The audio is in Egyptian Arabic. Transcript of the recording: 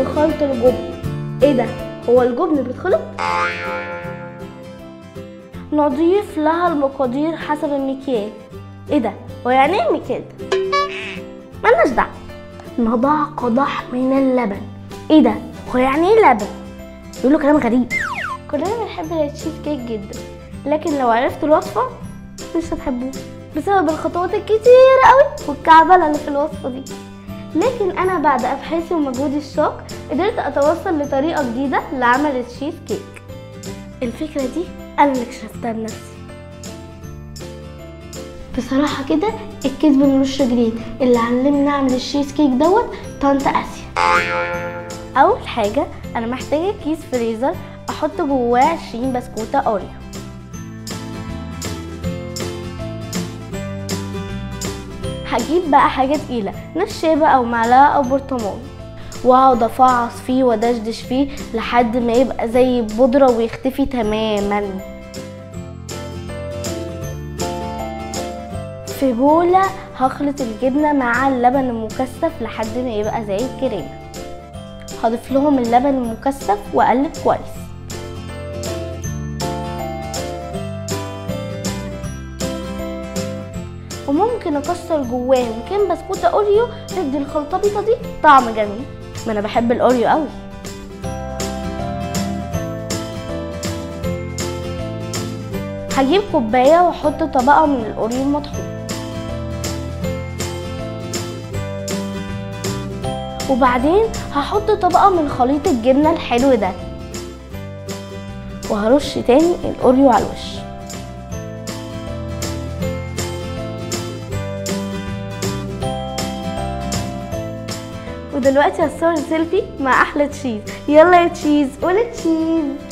خلط الجبن ايه ده هو الجبن بيتخلط نضيف لها المقادير حسب المكيال ايه ده هو يعني ايه المكيال ده ملناش دعوه نضع قدح من اللبن ايه ده هو يعني ايه لبن بيقولوا كلام غريب كلنا بنحب التشيز كيك جدا لكن لو عرفت الوصفه مش هتحبوه بسبب الخطوات الكتيرة قوي والكعبلة اللي في الوصفة دي لكن أنا بعد أبحاثي ومجهودي الشاق قدرت أتوصل لطريقة جديدة لعمل التشيز كيك الفكرة دي أنا اللي اكتشفتها بنفسي بصراحة كده الكيس ملوش رجلين اللي علمني أعمل التشيز كيك دوت طنط آسيا أول حاجة أنا محتاجة كيس فريزر أحط جواه 20 بسكوتة أوريو هجيب بقى حاجة تقيلة نشابة أو معلقة أو برطمان واقعد افعص فيه ودشدش فيه لحد ما يبقى زي البودرة ويختفي تماما في بولة هخلط الجبنة مع اللبن المكثف لحد ما يبقى زي الكريمة هضيف لهم اللبن المكثف واقلب كويس وممكن اكسر جواهم كام بسكوتة اوريو تدي الخلطبيطة دي طعم جميل ما انا بحب الاوريو قوي هجيب كوباية واحط طبقة من الاوريو المطحون وبعدين هحط طبقة من خليط الجبنة الحلو ده وهرش تاني الاوريو على الوش ودلوقتي هصور سيلفي مع احلى تشيز يلا يا تشيز قول تشيز